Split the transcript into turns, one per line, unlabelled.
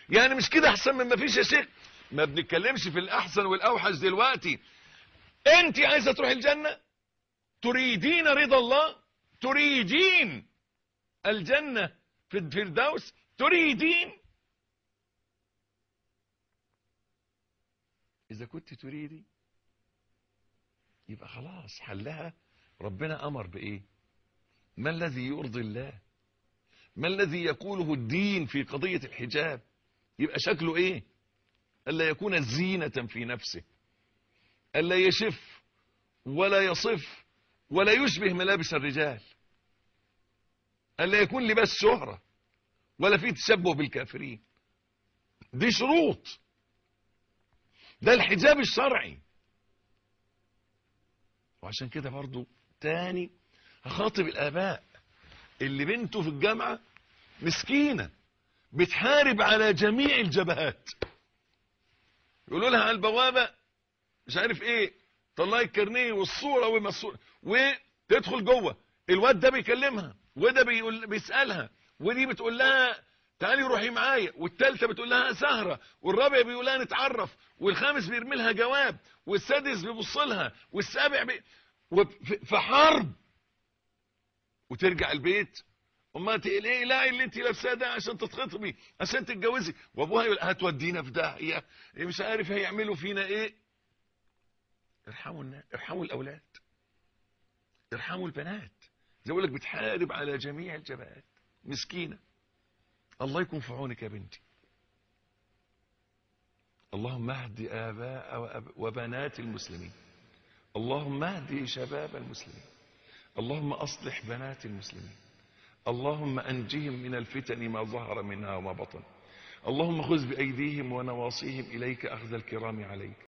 يعني مش كده احسن من ما فيش يا شيخ ما بنتكلمش في الاحسن والاوحش دلوقتي انت عايزه تروحي الجنه تريدين رضا الله تريدين الجنه في الفردوس تريدين اذا كنت تريدي يبقى خلاص حلها ربنا امر بايه ما الذي يرضي الله ما الذي يقوله الدين في قضية الحجاب يبقى شكله ايه الا يكون زينة في نفسه الا يشف ولا يصف ولا يشبه ملابس الرجال الا يكون لباس شهرة ولا فيه تشبه بالكافرين دي شروط ده الحجاب الشرعي وعشان كده برضو تاني هخاطب الاباء اللي بنته في الجامعة مسكينة بتحارب على جميع الجبهات يقولوا لها على البوابة مش عارف ايه طلعي الكارنيه والصورة والمصورة وتدخل جوه الواد ده بيكلمها وده بيقول بيسألها ودي بتقول لها تعالي روحي معايا والثالثه بتقول لها سهره والرابع بيقول لها نتعرف والخامس بيرمي لها جواب والسادس بيبص لها والسابع بي... في حرب وترجع البيت امها تقول ايه لا اللي انت لابساه ده عشان تتخطبي عشان تتجوزي وابوها يقول هتودينا في داهيه مش عارف هيعملوا فينا ايه ارحموا الناس ارحموا الاولاد ارحموا البنات زي اقول لك بتحارب على جميع الجبهات مسكينه الله يكون في عونك يا بنتي اللهم اهد اباء وبنات المسلمين اللهم اهد شباب المسلمين اللهم أصلح بنات المسلمين اللهم أنجهم من الفتن ما ظهر منها وما بطن اللهم خذ بأيديهم ونواصيهم إليك أخذ الكرام عليك